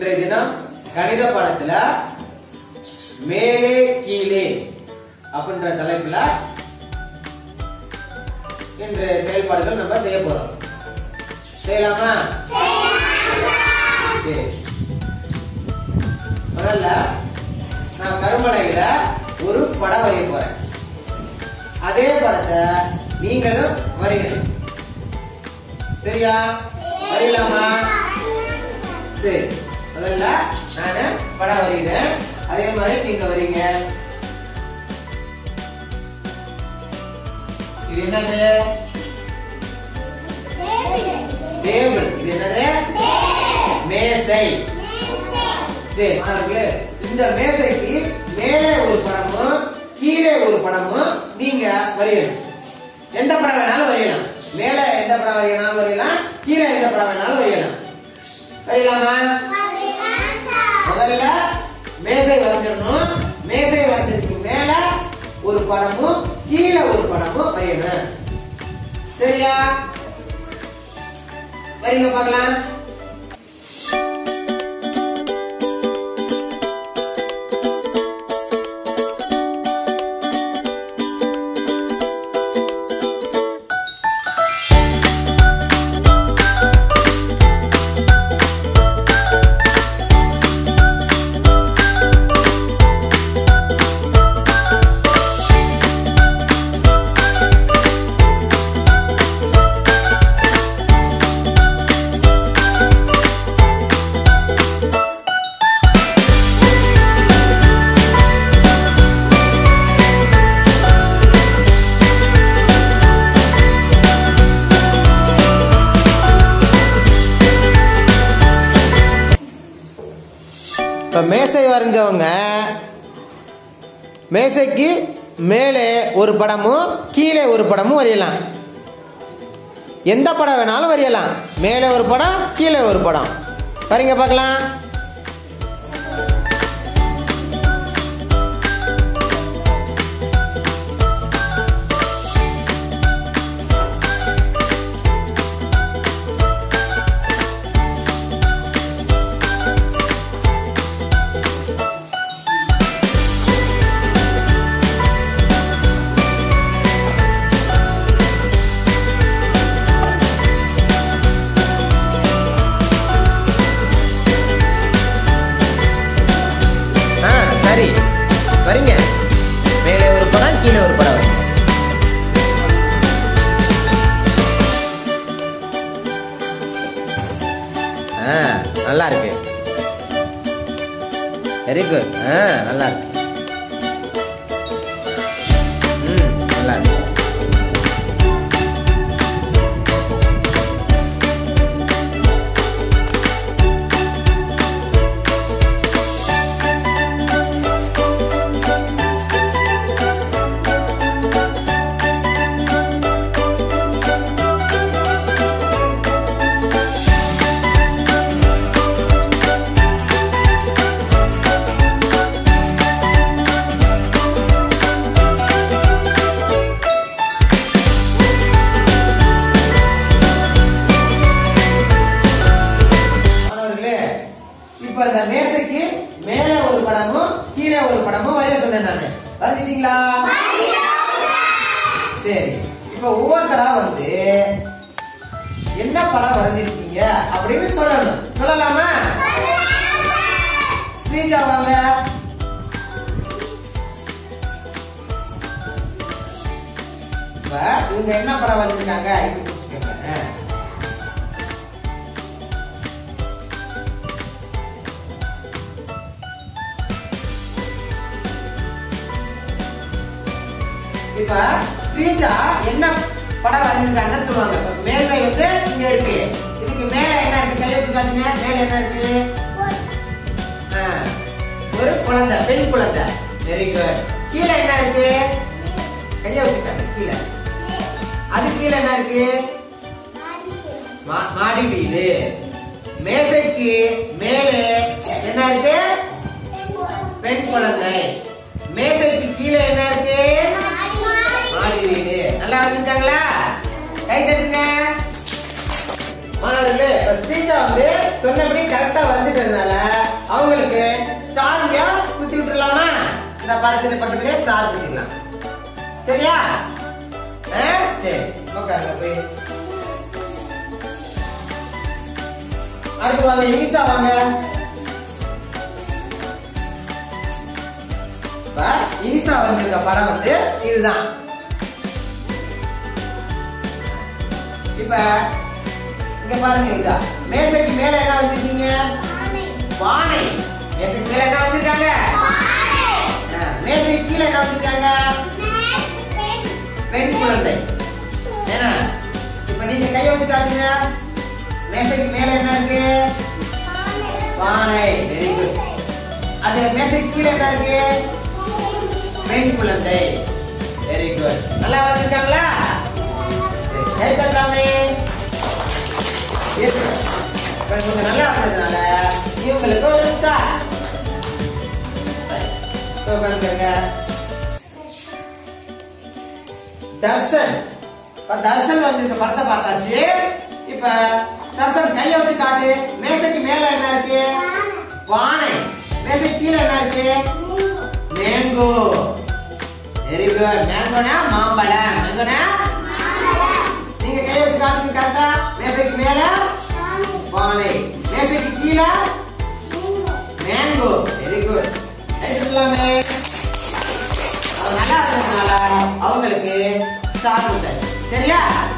இன்றைய தினம் கணித பாடத்துல மேலே கீழே அப்படின்ற தலைப்புல இன்று செயல்பாடுகள் நம்ம செய்ய போறோம் செய்யலாமா சரி முதல்ல நான் கருமலையில ஒரு படம் வரைய போறேன் அதே படத்தை நீங்களும் வரையணும் சரியா வரையலாமா சரி முதல்ல நானு படம் வரைகிறேன் அதே மாதிரி நீங்க வரீங்க இது என்னது டேபிள் இது என்னது மேசை சரி மாணவர்களே இந்த மேசைக்கு மேலே ஒரு படமும் கீழே ஒரு படமும் நீங்க வரையணும் எந்த படம் வேணாலும் வரையலாம் மேல எந்த படம் வரையணும் வரையலாம் கீழே எந்த படம் வேணாலும் வரையலாம் வரையலாமா முதல்ல மேசை வரைஞ்சிடணும் மேசை வரைஞ்சதுக்கு மேல ஒரு படமும் கீழே ஒரு படமும் வரையணும் சரியா வரீங்க பார்க்கலாம் இப்ப மேசை வரைஞ்சவங்க மேசைக்கு மேலே ஒரு படமும் கீழே ஒரு படமும் வரையலாம் எந்த படம் வேணாலும் வரையலாம் மேலே ஒரு படம் கீழே ஒரு படம் வரீங்க பார்க்கலாம் ஆ சரி வரீங்க மேலே ஒரு படம் கீழே ஒரு படம் வரீங்க ஆ நல்லா இருக்கு வெரி குட் ஆ நல்லா இருக்கு ம் நல்லா இருக்கு மாணவர்களே இப்ப இந்த மேசைக்கு மேல ஒரு படமும் கீழே ஒரு படமும் வரைய சொன்னேன் நானு வரைஞ்சிட்டீங்களா சரி இப்ப ஒவ்வொருத்தரா வந்து என்ன படம் வரைஞ்சிருக்கீங்க அப்படின்னு சொல்லணும் சொல்லலாமா ஸ்ரீஜா வாங்க இப்ப இவங்க என்ன படம் வரைஞ்சிருக்காங்க இப்படி புடிச்சுக்கோங்க. இப்ப ஸ்ரீஜா என்ன படம் வரைஞ்சிருக்காங்கன்னு சொல்லுவாங்க இப்ப மேசை வந்து இங்க இருக்கு இதுக்கு மேல என்ன இருக்கு கையை வச்சு காட்டுங்க மேல என்ன இருக்கு ஆ, ஒரு குழந்தை பெண் குழந்தை வெரி குட் கீழே என்ன இருக்கு கையை வச்சு காட்டு கீழே அது கீழே என்ன இருக்கு மா- மாடி வீடு மேசைக்கு மேலே என்ன இருக்கு பெண் குழந்தை மேசைக்கு கீழே என்ன இருக்கு மாடி வீடு நல்லா வந்துட்டாங்களா கை தட்டுங்க மாணவர்களே இப்ப ஸ்ரீஜா வந்து சொன்னபடி கரெக்டா வரைஞ்சிட்டதுனால அவங்களுக்கு ஸ்டார் இங்க குத்தி விட்டுறலாமா இந்த படத்துல பக்கத்துலயே ஸ்டார் குத்திக்கலாம் சரியா ஆ? சரி உட்காருங்க போய் அடுத்து வாங்க இனிசா வாங்க இப்ப இனிசா வந்திருக்க படம் வந்து இதுதான் இப்ப இங்க பாருங்க இனிசா மேசைக்கு மேல என்ன வச்சிருக்கீங்க பானை மேசைக்கு மேல என்ன வச்சிருக்காங்க ஆ, மேசைக்கு கீழே என்ன வச்சிருக்காங்க பெண் குழந்தை என்ன இப்ப நீங்க கை வச்சு காட்டுங்க மேசைக்கு மேல என்ன இருக்கு பானை வெரி குட் அது மேசைக்கு கீழே என்ன இருக்கு பெண் குழந்தை வெரி குட் நல்லா வச்சிருக்காங்களா சரி, கை தட்டலாமே Yes, sir. இப்ப இவங்க நல்லா வந்ததுனால இவங்களுக்கு ஒரு ஸ்டார் உட்காந்துருங்க தர்ஷன் இப்ப தர்ஷன் வந்து இந்த படத்தை பார்த்தாச்சு இப்ப தர்ஷன் கைய வச்சு காட்டு மேசைக்கு மேல என்ன இருக்கு பானை மேசைக்கு கீழே என்ன இருக்கு மேங்கோ வெரி குட் மேங்கோனா மாம்பழம் மேங்கோனா நீங்க கைய வச்சு காட்டுங்க கரெக்டா மேசைக்கு மேல பானை மேசைக்கு கீழே மேங்கோ வெரி குட் எடுத்துக்கலாமே அவங்க நல்லா இருந்ததுனால அவங்களுக்கு ஸ்டார் கொடுத்தாரு சரியா